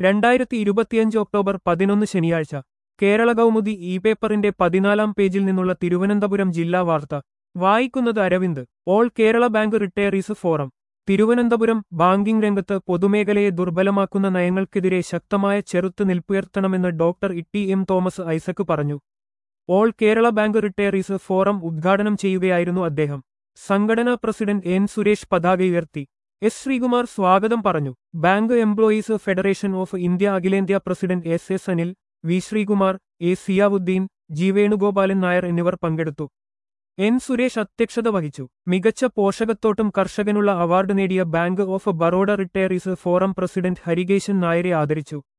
രണ്ടായിരത്തി ഇരുപത്തിയഞ്ച് ഒക്ടോബർ പതിനൊന്ന് ശനിയാഴ്ച കേരള കൗമുദി ഇ പേപ്പറിന്റെ പതിനാലാം പേജിൽ നിന്നുള്ള തിരുവനന്തപുരം ജില്ലാ വാർത്ത വായിക്കുന്നത് Aravind all Kerala bank retirees forum Thiruvananthapuram ബാങ്കിംഗ് രംഗത്ത് പൊതുമേഖലയെ ദുർബലമാക്കുന്ന നയങ്ങൾക്കെതിരെ ശക്തമായ ചെറുത്തുനിൽപ്പുയർത്തണമെന്ന് ഡോക്ടർ ഇട്ടി എം തോമസ് ഐസക് പറഞ്ഞു all Kerala bank retirees forum ഉദ്ഘാടനം ചെയ്യുകയായിരുന്നു അദ്ദേഹം സംഘടനാ പ്രസിഡന്റ് എൻ സുരേഷ് പതാക ഉയർത്തി എസ് ശ്രീകുമാർ സ്വാഗതം പറഞ്ഞു bank employees federation of India അഖിലേന്ത്യാ പ്രസിഡന്റ് S S Anil V Sreekumar A Siyavuddin G Venugopalan Nair എന്നിവർ പങ്കെടുത്തു എൻ സുരേഷ് അധ്യക്ഷത വഹിച്ചു മികച്ച പോഷകത്തോട്ടം കർഷകനുള്ള അവാർഡ് നേടിയ bank of Baroda retirees forum president Harikesan നായരെ ആദരിച്ചു